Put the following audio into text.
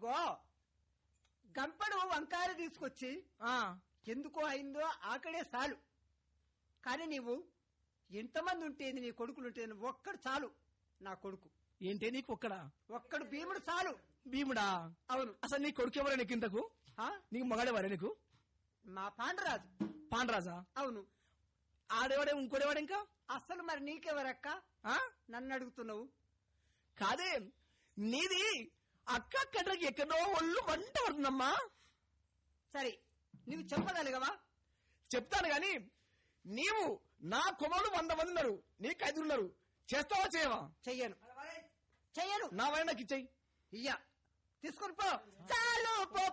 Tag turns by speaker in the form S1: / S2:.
S1: ఇదిగో గంపడు వంకాయలు తీసుకొచ్చి
S2: ఆ
S1: ఎందుకో అయిందో ఆకడే చాలు కానీ నీవు ఎంతమంది ఉంటేంది నీ కొడుకులు ఉంటేంది ఒక్కడు చాలు నా కొడుకు
S2: ఏంటి నీకు ఒక్కడా
S1: ఒక్కడు భీముడు చాలు
S2: భీముడా
S1: అవును
S2: అసలు నీ కొడుకు ఎవరా నీకు ఇంతకు
S1: ఆ?
S2: నీకు మగాడేవారా నీకు
S1: మా పాండరాజు
S2: పాండరాజా
S1: అవును
S2: ఆడేవాడే ఇంకోడేవాడు ఇంకా
S1: అసలు మరి నీకెవరక్క
S2: ఆ?
S1: నన్ను అడుగుతున్నావు
S2: కాదే నీది అక్క కట్టకి ఎక్కడో ఒళ్ళు మంట పడుతుందమ్మా
S1: సరే నువ్వు చెప్పగలిగవా
S2: చెప్తాను గాని నీవు నా కుమారుడు వంద మంది ఉన్నారు నీకు ఐదుగురు ఉన్నారు చేస్తావా చేయవా
S1: చెయ్యను చెయ్యను
S2: నా వల్ల నాకు ఇచ్చేయి
S1: ఇయ్య తీసుకొని పో చాలు పో